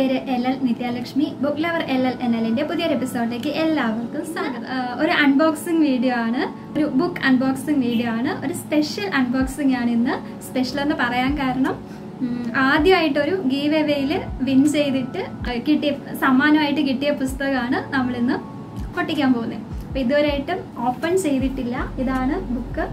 പേര് L L Nithyalakshmi book lover L L N എല്ലിന്റെ പുതിയൊരു എപ്പിസോഡിലേക്ക് എല്ലാവർക്കും സ്വാഗതം ആ, ഒരു അൺബോക്സിംഗ് വീഡിയോ ആണ് ഒരു ബുക്ക് അൺബോക്സിംഗ് വീഡിയോ ആണ് ഒരു സ്പെഷ്യൽ അൺബോക്സിംഗ് ആണ് ഇന്ന് സ്പെഷ്യൽ എന്ന് പറയാൻ കാരണം ഉം, ആദ്യമായിട്ടൊരു ഗീവ് എവേയിൽ വിൻ ചെയ്തിട്ട് കിട്ടിയ സമ്മാനമായിട്ട് കിട്ടിയ പുസ്തകമാണ് നമ്മളിന്ന് പൊട്ടിക്കാൻ പോകുന്നത് അപ്പൊ ഇതുവരെയായിട്ടും ഓപ്പൺ ചെയ്തിട്ടില്ല ഇതാണ് ബുക്ക്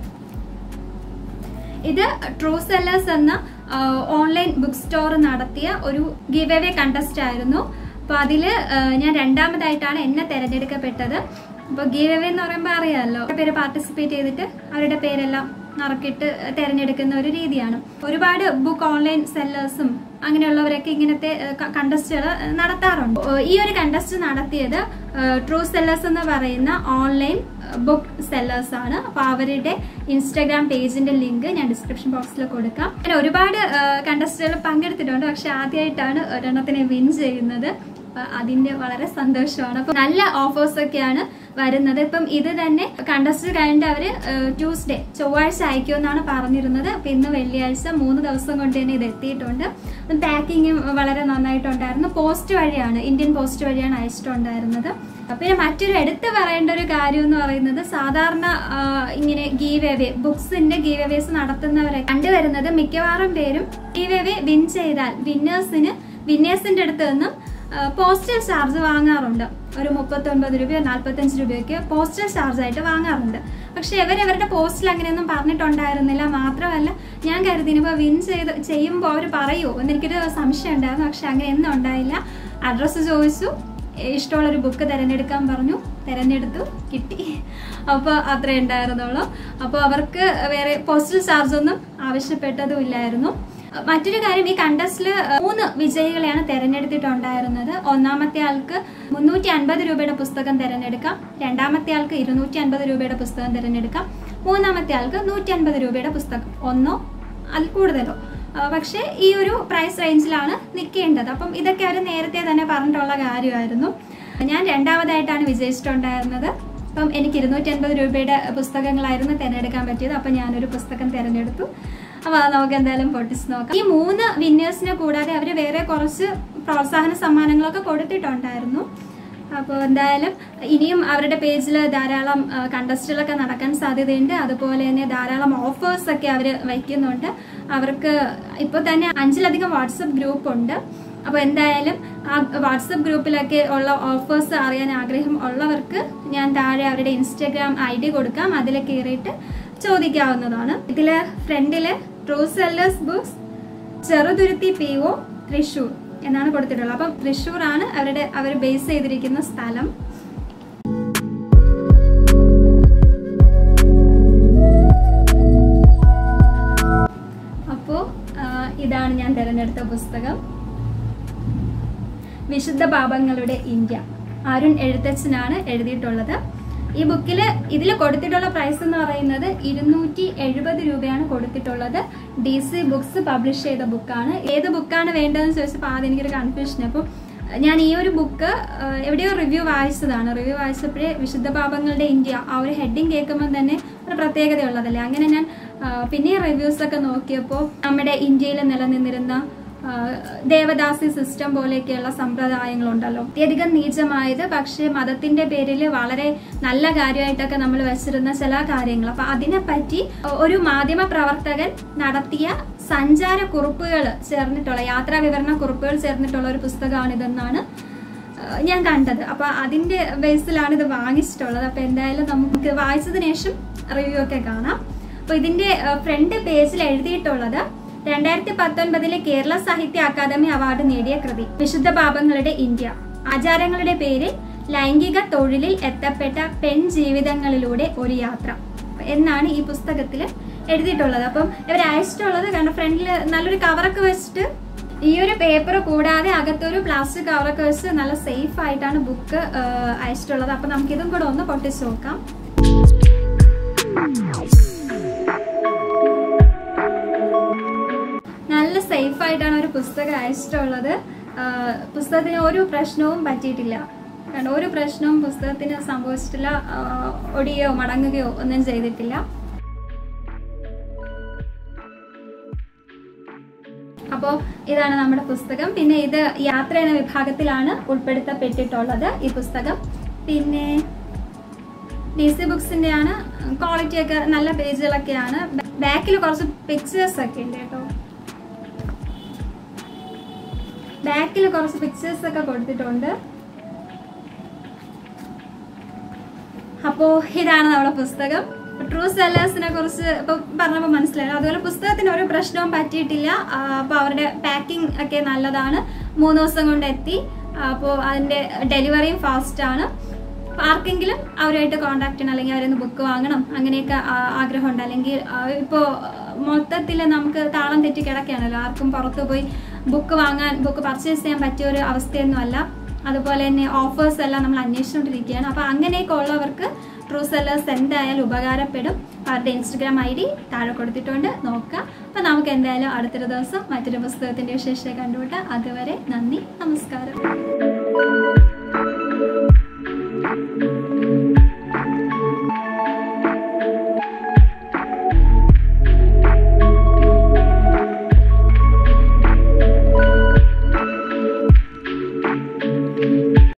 ഇത് ട്രൂ സെല്ലേഴ്സ് എന്ന ഓൺലൈൻ ബുക്ക് സ്റ്റോർ നടത്തിയ ഒരു ഗിവ് അവേ കണ്ടസ്റ്റ് ആയിരുന്നു അപ്പൊ അതില് ആ, ഞാൻ രണ്ടാമതായിട്ടാണ് എന്നെ തെരഞ്ഞെടുക്കപ്പെട്ടത് അപ്പൊ ഗിവ് അവേ എന്ന് പറയുമ്പോൾ അറിയാമല്ലോ പേര് പാർട്ടിസിപ്പേറ്റ് ചെയ്തിട്ട് അവരുടെ പേരെല്ലാം നറുക്കിട്ട് തെരഞ്ഞെടുക്കുന്ന ഒരു രീതിയാണ് ഒരുപാട് ബുക്ക് ഓൺലൈൻ സെല്ലേഴ്സും അങ്ങനെയുള്ളവരൊക്കെ ഇങ്ങനത്തെ കണ്ടസ്റ്റുകൾ നടത്താറുണ്ട് ഏ, ഈ ഒരു കണ്ടസ്റ്റ് നടത്തിയത് ട്രൂ സെല്ലേഴ്സ് എന്ന് പറയുന്ന ഓൺലൈൻ ബുക്ക് സെല്ലേഴ്സ് ആണ് അപ്പൊ അവരുടെ ഇൻസ്റ്റാഗ്രാം പേജിന്റെ ലിങ്ക് ഞാൻ ഡിസ്ക്രിപ്ഷൻ ബോക്സിൽ കൊടുക്കാം അങ്ങനെ ഒരുപാട് കണ്ടസ്റ്റുകൾ പങ്കെടുത്തിട്ടുണ്ട് പക്ഷെ ആദ്യമായിട്ടാണ് ഒരെണ്ണത്തിനെ വിൻ ചെയ്യുന്നത് അപ്പൊ അതിന്റെ വളരെ സന്തോഷമാണ് അപ്പൊ നല്ല ഓഫേഴ്സ് ഒക്കെയാണ് വരുന്നത് ഇപ്പം ഇത് തന്നെ കണ്ടസ്റ്റ് കഴിഞ്ഞിട്ട് അവര് ട്യൂസ്ഡേ ചൊവ്വാഴ്ച അയക്കുമെന്നാണ് പറഞ്ഞിരുന്നത് അപ്പൊ ഇന്ന് വെള്ളിയാഴ്ച മൂന്ന് ദിവസം കൊണ്ട് തന്നെ ഇത് എത്തിയിട്ടുണ്ട് പാക്കിങ്ങും വളരെ നന്നായിട്ടുണ്ടായിരുന്നു പോസ്റ്റ് വഴിയാണ് ഇന്ത്യൻ പോസ്റ്റ് വഴിയാണ് അയച്ചിട്ടുണ്ടായിരുന്നത് പിന്നെ മറ്റൊരു എടുത്തു പറയേണ്ട ഒരു കാര്യം എന്ന് പറയുന്നത് സാധാരണ ആ, ഇങ്ങനെ ഗീവ് അവേ ബുക്സിന്റെ ഗീവ് അവേസ് നടത്തുന്നവരെ കണ്ടുവരുന്നത് മിക്കവാറും പേരും ഗീവ് അവേ വിൻ ചെയ്താൽ വിന്നേഴ്സിന് വിന്നേഴ്സിന്റെ അടുത്ത് നിന്നും പോസ്റ്റൽ ചാർജ് വാങ്ങാറുണ്ട് ഒരു മുപ്പത്തൊൻപത് രൂപയോ നാൽപ്പത്തഞ്ച് രൂപയൊക്കെ പോസ്റ്റൽ ചാർജ് ആയിട്ട് വാങ്ങാറുണ്ട് പക്ഷെ ഇവരവരുടെ പോസ്റ്റിൽ അങ്ങനെയൊന്നും പറഞ്ഞിട്ടുണ്ടായിരുന്നില്ല മാത്രമല്ല ഞാൻ കരുതി ഇനിയിപ്പോൾ വിൻ ചെയ്ത് ചെയ്യുമ്പോൾ അവർ പറയുമോ എന്നെനിക്കൊരു സംശയം ഉണ്ടായിരുന്നു പക്ഷെ അങ്ങനെയൊന്നും ഉണ്ടായില്ല അഡ്രസ്സ് ചോദിച്ചു ഇഷ്ടമുള്ളൊരു ബുക്ക് തിരഞ്ഞെടുക്കാൻ പറഞ്ഞു തിരഞ്ഞെടുത്തു കിട്ടി അപ്പോൾ അത്രേ ഉണ്ടായിരുന്നുള്ളൂ അപ്പോൾ അവർക്ക് വേറെ പോസ്റ്റൽ ചാർജ് ഒന്നും ആവശ്യപ്പെട്ടതും ഇല്ലായിരുന്നു മറ്റൊരു കാര്യം ഈ കണ്ടസ്റ്റിൽ മൂന്ന് വിജയികളെയാണ് തിരഞ്ഞെടുത്തിട്ടുണ്ടായിരുന്നത് ഒന്നാമത്തെ ആൾക്ക് മുന്നൂറ്റി അൻപത് രൂപയുടെ പുസ്തകം തിരഞ്ഞെടുക്കാം രണ്ടാമത്തെ ആൾക്ക് ഇരുന്നൂറ്റി അൻപത് രൂപയുടെ പുസ്തകം തിരഞ്ഞെടുക്കാം മൂന്നാമത്തെ ആൾക്ക് നൂറ്റി അൻപത് രൂപയുടെ പുസ്തകം ഒന്നോ അതിൽ കൂടുതലോ ആ, പക്ഷേ ഈ ഒരു പ്രൈസ് റേഞ്ചിലാണ് നിൽക്കേണ്ടത് അപ്പം ഇതൊക്കെ അവർ നേരത്തെ തന്നെ പറഞ്ഞിട്ടുള്ള കാര്യമായിരുന്നു ഞാൻ രണ്ടാമതായിട്ടാണ് വിജയിച്ചിട്ടുണ്ടായിരുന്നത് അപ്പം എനിക്ക് ഇരുന്നൂറ്റി അൻപത് രൂപയുടെ പുസ്തകങ്ങളായിരുന്നു തിരഞ്ഞെടുക്കാൻ പറ്റിയത് അപ്പം ഞാനൊരു പുസ്തകം തിരഞ്ഞെടുത്തു അപ്പോൾ അത് നമുക്ക് എന്തായാലും പൊട്ടിച്ച് നോക്കാം ഈ മൂന്ന് വിന്നേഴ്സിനെ കൂടാതെ അവർ വേറെ കുറച്ച് പ്രോത്സാഹന സമ്മാനങ്ങളൊക്കെ കൊടുത്തിട്ടുണ്ടായിരുന്നു അപ്പോൾ എന്തായാലും ഇനിയും അവരുടെ പേജിൽ ധാരാളം കണ്ടസ്റ്റുകളൊക്കെ നടക്കാൻ സാധ്യതയുണ്ട് അതുപോലെ തന്നെ ധാരാളം ഓഫേഴ്സ് ഒക്കെ അവർ വയ്ക്കുന്നുണ്ട് അവർക്ക് ഇപ്പോൾ തന്നെ അഞ്ചിലധികം വാട്സപ്പ് ഗ്രൂപ്പ് ഉണ്ട് അപ്പോൾ എന്തായാലും ആ വാട്സപ്പ് ഗ്രൂപ്പിലൊക്കെ ഉള്ള ഓഫേഴ്സ് അറിയാൻ ആഗ്രഹം ഉള്ളവർക്ക് ഞാൻ താഴെ അവരുടെ ഇൻസ്റ്റാഗ്രാം ഐ ഡി കൊടുക്കാം അതിൽ കയറിയിട്ട് ചോദിക്കാവുന്നതാണ് ഇതില് ഫ്രണ്ടില് true sellers books Cheruthuruthy P O Thrissur എന്നാണ് കൊടുത്തിട്ടുള്ളത് അപ്പം തൃശൂർ ആണ് അവരുടെ അവർ ബേസ് ചെയ്തിരിക്കുന്ന സ്ഥലം അപ്പോൾ ഇതാണ് ഞാൻ തിരഞ്ഞെടുത്ത പുസ്തകം വിശുദ്ധ പാപങ്ങളുടെ ഇന്ത്യ അരുൺ എഴുത്തച്ഛനാണ് എഴുതിയിട്ടുള്ളത് ഈ ബുക്കിൽ ഇതിൽ കൊടുത്തിട്ടുള്ള പ്രൈസ് എന്ന് പറയുന്നത് ഇരുന്നൂറ്റി എഴുപത് രൂപയാണ് കൊടുത്തിട്ടുള്ളത് ഡി സി ബുക്സ് പബ്ലിഷ് ചെയ്ത ബുക്കാണ് ഏത് ബുക്കാണ് വേണ്ടതെന്ന് ചോദിച്ചപ്പോൾ ആദ്യം എനിക്കൊരു കൺഫ്യൂഷൻ അപ്പം ഞാൻ ഈ ഒരു ബുക്ക് എവിടെയോ റിവ്യൂ വായിച്ചതാണ് റിവ്യൂ വായിച്ചപ്പോഴേ വിശുദ്ധ പാപങ്ങളുടെ ഇന്ത്യ ആ ഒരു ഹെഡിങ് കേൾക്കുമ്പോൾ തന്നെ ഒരു പ്രത്യേകതയുള്ളതല്ലേ അങ്ങനെ ഞാൻ ആ, പിന്നെ റിവ്യൂസ് ഒക്കെ നോക്കിയപ്പോൾ നമ്മുടെ ഇന്ത്യയിൽ നിലനിന്നിരുന്ന ആ, ദേവദാസി സിസ്റ്റം പോലെയൊക്കെയുള്ള സമ്പ്രദായങ്ങളുണ്ടല്ലോ അത്യധികം നീചമായത് പക്ഷേ മതത്തിന്റെ പേരിൽ വളരെ നല്ല കാര്യമായിട്ടൊക്കെ നമ്മൾ വെച്ചിരുന്ന ചില കാര്യങ്ങൾ അപ്പൊ അതിനെപ്പറ്റി ഒരു മാധ്യമ പ്രവർത്തകൻ നടത്തിയ സഞ്ചാര കുറിപ്പുകൾ ചേർന്നിട്ടുള്ള യാത്രാ വിവരണ കുറിപ്പുകൾ ചേർന്നിട്ടുള്ള ഒരു പുസ്തകമാണിതെന്നാണ് ആ, ഞാൻ കണ്ടത് അപ്പൊ അതിന്റെ ബേസിലാണ് ഇത് വാങ്ങിച്ചിട്ടുള്ളത് അപ്പൊ എന്തായാലും നമുക്ക് വായിച്ചതിന് ശേഷം റിവ്യൂ ഒക്കെ കാണാം അപ്പൊ ഇതിന്റെ ഫ്രണ്ട് പേജിൽ എഴുതിയിട്ടുള്ളത് രണ്ടായിരത്തി പത്തൊൻപതിലെ കേരള സാഹിത്യ അക്കാദമി അവാർഡ് നേടിയ കൃതി വിശുദ്ധ പാപങ്ങളുടെ ഇന്ത്യ ആചാരങ്ങളുടെ പേരിൽ ലൈംഗിക തൊഴിലിൽ എത്തപ്പെട്ട പെൺ ജീവിതങ്ങളിലൂടെ ഒരു യാത്ര എന്നാണ് ഈ പുസ്തകത്തിൽ എഴുതിയിട്ടുള്ളത് അപ്പം ഇവർ അയച്ചിട്ടുള്ളത് കണ്ട ഫ്രണ്ടിൽ നല്ലൊരു കവറൊക്കെ വെച്ചിട്ട് ഈ ഒരു പേപ്പർ കൂടാതെ അകത്തൊരു പ്ലാസ്റ്റിക് കവറൊക്കെ വെച്ച് നല്ല സേഫ് ആയിട്ടാണ് ബുക്ക് അയച്ചിട്ടുള്ളത് അപ്പൊ നമുക്ക് ഇതും കൂടെ ഒന്ന് പൊട്ടിച്ച് നോക്കാം നല്ല സേഫ് ആയിട്ടാണ് ഒരു പുസ്തകം അയച്ചിട്ടുള്ളത് ആ, പുസ്തകത്തിന് ഒരു പ്രശ്നവും പറ്റിയിട്ടില്ല കാരണം ഒരു പ്രശ്നവും പുസ്തകത്തിന് സംഭവിച്ചിട്ടില്ല ആ, ഒടിയോ മടങ്ങുകയോ ഒന്നും ചെയ്തിട്ടില്ല അപ്പോൾ ഇതാണ് നമ്മുടെ പുസ്തകം പിന്നെ ഇത് യാത്ര എന്ന വിഭാഗത്തിലാണ് ഉൾപ്പെടുത്തപ്പെട്ടിട്ടുള്ളത് ഈ പുസ്തകം പിന്നെ ഡി സി ബുക്സിന്റെ ആണ് ക്വാളിറ്റി ഒക്കെ നല്ല പേജുകളൊക്കെയാണ് ബാക്കിൽ കുറച്ച് പിക്ചേഴ്സ് ഒക്കെ ഉണ്ട് കേട്ടോ ബാക്കിൽ കുറച്ച് പിക്ചേഴ്സ് ഒക്കെ കൊടുത്തിട്ടുണ്ട് അപ്പോൾ ഇതാണ് നമ്മുടെ പുസ്തകം ട്രൂ സെല്ലേഴ്സിനെ കുറിച്ച് ഇപ്പൊ പറഞ്ഞപ്പോൾ മനസ്സിലായി അതുപോലെ പുസ്തകത്തിന് ഒരു പ്രശ്നവും പറ്റിയിട്ടില്ല അപ്പോൾ അവരുടെ പാക്കിംഗ് ഒക്കെ നല്ലതാണ് മൂന്ന് ദിവസം കൊണ്ട് എത്തി അപ്പോൾ അതിന്റെ ഡെലിവറിയും ഫാസ്റ്റ് ആണ് അപ്പൊ ആർക്കെങ്കിലും അവരുമായിട്ട് കോൺടാക്ട് ചെയ്യണം അല്ലെങ്കിൽ അവരൊന്ന് ബുക്ക് വാങ്ങണം അങ്ങനെയൊക്കെ ആ- ആഗ്രഹമുണ്ട് അല്ലെങ്കിൽ ഇപ്പോൾ മൊത്തത്തിൽ നമുക്ക് താളം തെറ്റി കിടക്കുകയാണല്ലോ ആർക്കും പുറത്ത് പോയി ബുക്ക് വാങ്ങാൻ ബുക്ക് പർച്ചേസ് ചെയ്യാൻ പറ്റിയ ഒരു അവസ്ഥയൊന്നും അല്ല അതുപോലെ തന്നെ ഓഫേഴ്സ് എല്ലാം നമ്മൾ അന്വേഷിച്ചുകൊണ്ടിരിക്കുകയാണ് അപ്പോൾ അങ്ങനെയൊക്കെ ഉള്ളവർക്ക് ട്രൂ സെല്ലേഴ്സ് എന്തായാലും ഉപകാരപ്പെടും അവരുടെ ഇൻസ്റ്റഗ്രാം ഐ ഡി താഴെ കൊടുത്തിട്ടുണ്ട് നോക്കുക അപ്പോൾ നമുക്ക് എന്തായാലും അടുത്തൊരു ദിവസം മറ്റൊരു പുസ്തകത്തിൻ്റെ വിശേഷം കണ്ടുപിട്ടാൽ അതുവരെ നന്ദി നമസ്കാരം